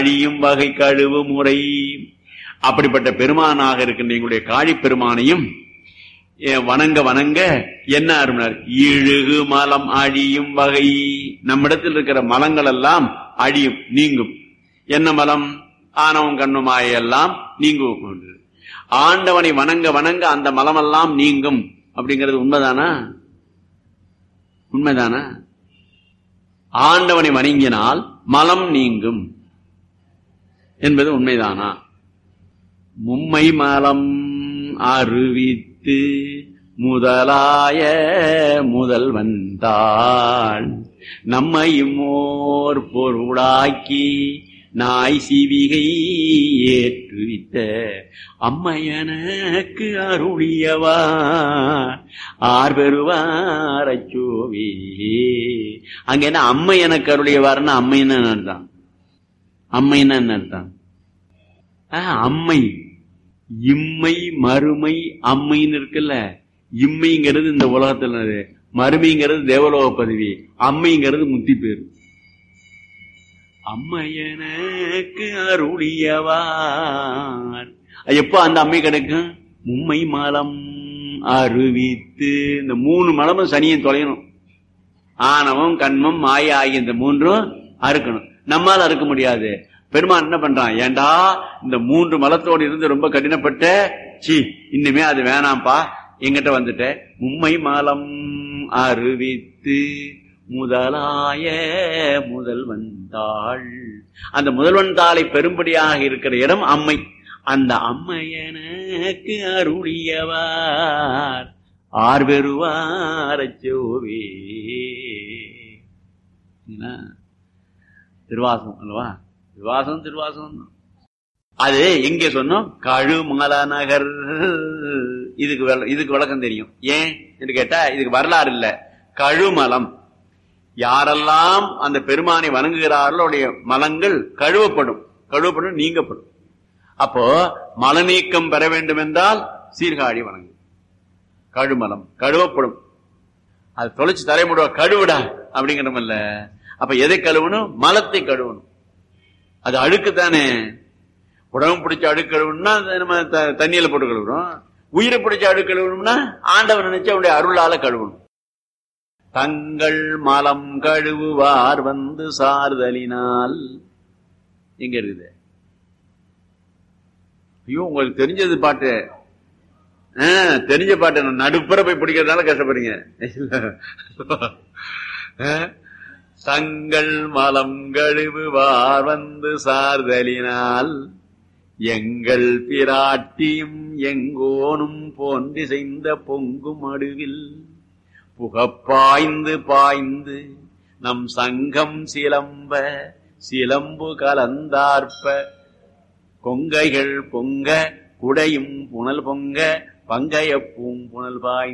அழியும் வகை கழுவு முறை அப்படிப்பட்ட பெருமானாக இருக்கின்ற எங்களுடைய காழி பெருமானையும் ஏ, வணங்க வணங்க என்ன அருமையார் இழுகு மலம் அழியும் வகை நம்மிடத்தில் இருக்கிற மலங்கள் எல்லாம் அழியும் நீங்கும் என்ன மலம் ஆணவம் கண்ணுமாய எல்லாம் நீங்கும் ஆண்டவனை வணங்க வணங்க அந்த மலமெல்லாம் நீங்கும் அப்படிங்கிறது உண்மைதானா உண்மைதானா ஆண்டவனை வணங்கினால் மலம் நீங்கும் என்பது உண்மைதானா மும்மை மலம் அறிவித்து முதலாய முதல்வன் தாள் நம்மையும் ஓர் பொருளாக்கி நாய் சிவிகை ஏற்றுவித்த அம்மையனக்கு அருளியவா ஆர் பெறுவாரச்சோவே அங்க என்ன அம்மை எனக்கு அருளியவார்னா அம்மைன்னு அர்த்தம் அம்மைன்னு என்ன அர்த்தம் ஆஹ், அம்மை இம்மை மறுமை அம்மைன்னு இருக்குல்ல இம்மைங்கிறது இந்த உலகத்துல உள்ளது. மறுமைங்கிறது தேவலோக பதவி அம்மைங்கிறது முத்தி பேரு அம்மையனுக்கு அருளியவார் அது எப்போ அந்த அம்மை கிடைக்கும் மும்மை மலம் அறிவித்து இந்த மூணு மலமும் சனியை தொலையணும் ஆணவம் கண்மம் மாய ஆகிய இந்த மூன்றும் அறுக்கணும் நம்மால அறுக்க முடியாது பெருமான் என்ன பண்றான் ஏண்டா இந்த மூன்று மலத்தோடு இருந்து ரொம்ப கடினப்பட்ட சி இன்னுமே அது வேணாம்ப்பா எங்கிட்ட வந்துட்ட மும்மை மலம் அறிவித்து முதலாய முதல்வன் தாள் அந்த முதல்வன் தாளை பெரும்படியாக இருக்கிற இடம் அம்மை அந்த அம்மையனுக்கு அருளியவார் ஆர் பெறுவாரச்சோவே என்ன? திருவாசகம் அல்லவா திருவாசகம் திருவாசகம் தான். அது எங்கே சொன்னோம் கழுமல நகர் இதுக்கு வெள- இதுக்கு விளக்கம் தெரியும் ஏன் என்று கேட்டா இதுக்கு வரலாறு இல்ல கழுமலம் யாரெல்லாம் அந்த பெருமானை வணங்குகிறார்களோ அவருடைய மலங்கள் கழுவப்படும் கழுவப்படும் நீங்கப்படும் அப்போ மலநீக்கம் பெற வேண்டும் என்றால் சீர்காழி வணங்கு கழுமலம் கழுவப்படும் அது தொலைச்சு தலைமுடுவா கழுவுடா அப்படிங்கிறமல்ல அப்ப எதை கழுவணும் மலத்தை கழுவணும் அது அழுக்கு தானே உடம்பு பிடிச்ச அழுக்கு கழுவணும்னா அதை நம்ம த- தண்ணியில போட்டு கழுவுறோம் உயிரை பிடிச்ச அழுக்கு கழுவணும்னா ஆண்டவன் நினைச்சு அவருடைய அருளால கழுவணும் தங்கள் மலம் கழுவுவார் வந்து சார்தலினால் எங்க இருக்குது ஐயோ உங்களுக்கு தெரிஞ்சது பாட்டு ஆ, தெரிஞ்ச பாட்டு நான் நடுப்புற போய் பிடிக்கிறதுனால கஷ்டப்படுறீங்க ஆ? தங்கள் மலம் கழுவுவார் வந்து சார்தலினால் எங்கள் பிராட்டியும் எங்கோனும் போன்றி செய்த பொங்கும் அடுவில் புகப்பாய்ந்து பாய்ந்து நம் சங்கம் சிலம்ப சிலம்பு கலந்தார்ப்ப கொங்கைகள் பொங்க குடையும் புனல் பொங்க பங்கைய பூங்குணல் பாய்